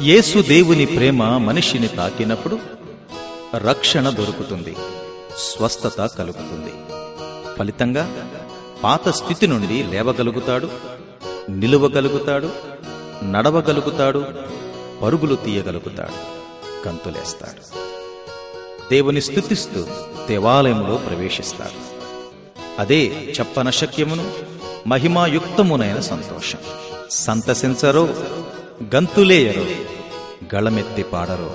యేసు దేవుని ప్రేమ మనిషిని తాకినప్పుడు రక్షణ దొరుకుతుంది స్వస్థత కలుగుతుంది ఫలితంగా పాత స్థితి నుండి లేవగలుగుతాడు నిలువగలుగుతాడు నడవగలుగుతాడు పరుగులు తీయగలుగుతాడు గంతులేస్తాడు దేవుని స్థుతిస్తూ దేవాలయంలో ప్రవేశిస్తాడు అదే చెప్పనశక్యమును మహిమాయుక్తమునైన సంతోషం సంతసించరో గంతులేయరో గళమెత్తి పాడరో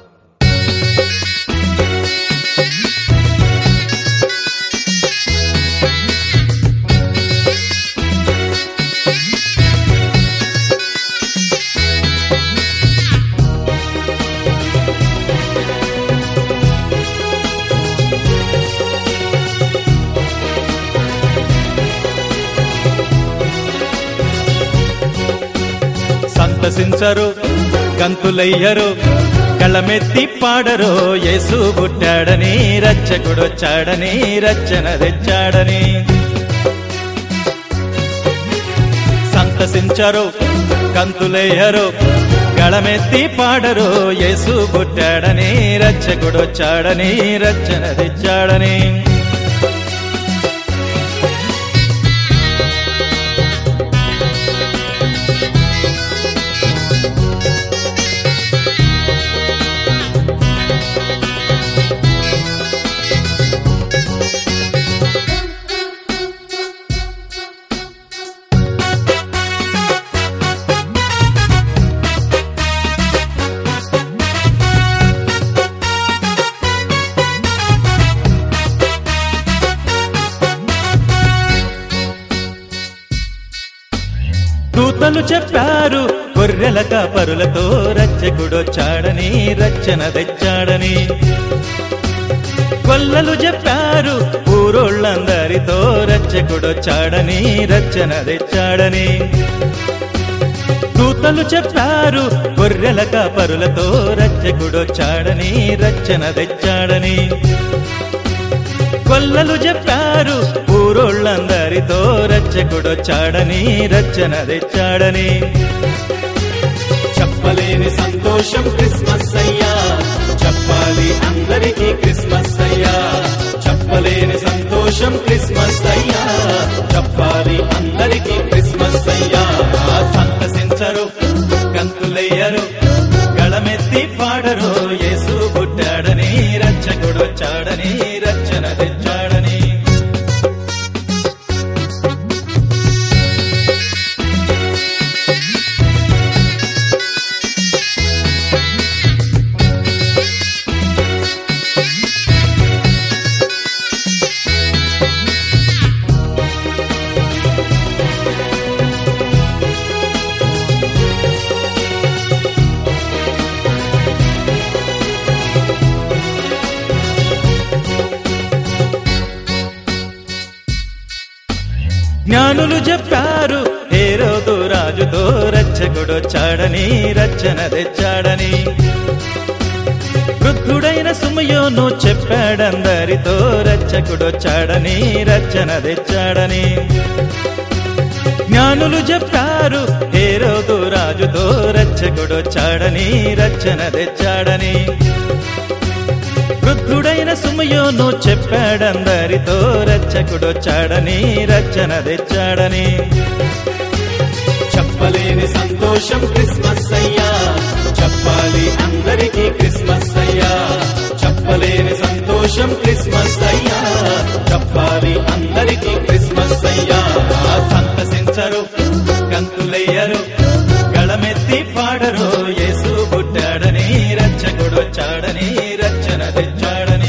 సంతసించరు గంతులయ్యరు కళ్ళమెత్తి పాడరు యేసు పుట్టాడని రచ్చకుడొచ్చాడని రచ్చన తెచ్చాడని సంతసించరు గంతులయ్యరు గళమెత్తి పాడరు యేసు పుట్టాడని రచ్చకుడొచ్చాడని రచ్చన తెచ్చాడని దూతలు చెప్పారు గొర్రెల కాపరులతో రచ్చకుడొచ్చాడని రచ్చన తెచ్చాడని కొల్లలు చెప్పారు ఊరోళ్ళందరితో రచ్చకుడొచ్చాడని రచ్చన తెచ్చాడని దూతలు చెప్పారు గొర్రెల కాపరులతో రచ్చకుడొచ్చాడని రచ్చన తెచ్చాడని కొల్లలు చెప్పారు ఊరోళ్ళందరితో రచ్చకుడొచ్చాడని రచ్చన తెచ్చాడని చెప్పలేని సంతోషం క్రిస్మస్ అయ్యా చెప్పాలి అందరికీ క్రిస్మస్ అయ్యా చెప్పలేని సంతోషం క్రిస్మస్ అయ్యా చెప్పాలి అందరికీ క్రిస్మస్ అయ్యా సంతసించరు గంతులయ్యరు గళమెత్తి పాడరు యేసు పుట్టాడని రచ్చకుడొచ్చాడని రచ్చన తెచ్చాడని జ్ఞానులు చెప్పారు హేరోదు రాజుతో రచ్చకుడొచ్చాడని రచ్చన తెచ్చాడని వృద్ధుడైన సుమయోను చెప్పాడందరితో రచ్చకుడొచ్చాడని రచ్చన తెచ్చాడని జ్ఞానులు చెప్పారు హేరోదు రాజుతో రచ్చకుడొచ్చాడని రచ్చన తెచ్చాడని వృద్ధుడైన సుమయోను చెప్పాడందరితో రచ్చకుడొచ్చాడని రచ్చన తెచ్చాడని చెప్పలేని సంతోషం క్రిస్మస్ అయ్యా చెప్పాలి అందరికీ క్రిస్మస్ అయ్యా చెప్పలేని సంతోషం క్రిస్మస్ అయ్యా చెప్పాలి అందరికీ క్రిస్మస్ అయ్యా సంతసించరు గంతులయ్యరు గళమెత్తి పాడరు యేసు పుట్టాడని రచ్చకుడొచ్చాడని రచ్చన తెచ్చాడని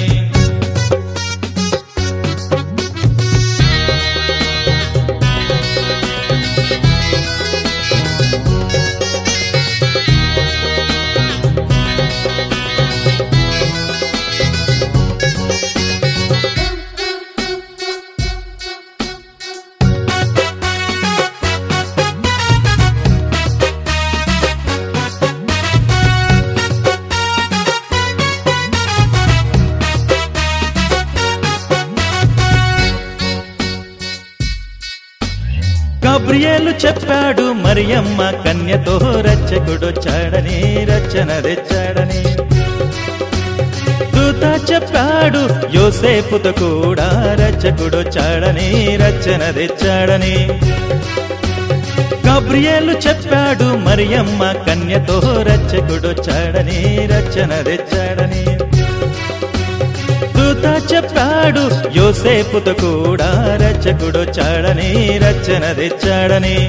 గబ్రియేలు చెప్పాడు మరియమ్మ కన్యతో రచ్చకుడొచ్చాడని రచన తెచ్చాడని దూత చెప్పాడు యోసేపుతో కూడా రచ్చకుడొచ్చాడని రచన తెచ్చాడని గబ్రియేలు చెప్పాడు మరియమ్మ కన్యతో రచ్చకుడొచ్చాడని రచన తెచ్చాడని దూత చెప్పాడు యోసేపుతో కూడా రచ్చకుడొచ్చాడని రచన తెచ్చాడని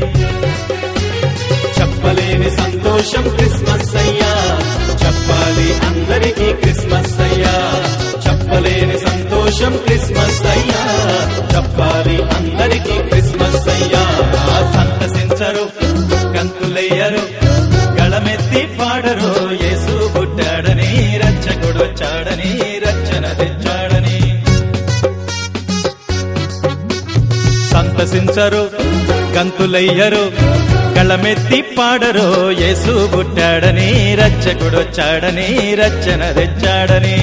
చెప్పలేని సంతోషం క్రిస్మస్ అయ్యా చెప్పాలి అందరికీ క్రిస్మస్ అయ్యా చెప్పలేని సంతోషం క్రిస్మస్ అయ్యా చెప్పాలి అందరికీ క్రిస్మస్ అయ్యా సంతసించరు కంకులయ్యరు గళమెత్తి పాడరు యేసు పుట్టాడని రచ్చకుడొచ్చాడని రచన తెచ్చాడని సంతసించరు గంతులయ్యరు గళమెత్తి పాడరు యేసు పుట్టాడని రచ్చకుడొచ్చాడని రచన తెచ్చాడని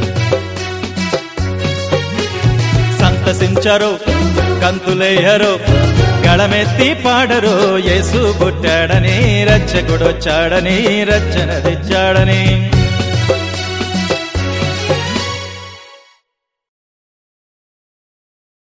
సంతసించరు కంతులేయరు గళమెత్తి పాడరు యేసు పుట్టాడని రచ్చకుడొచ్చాడని రచన తెచ్చాడని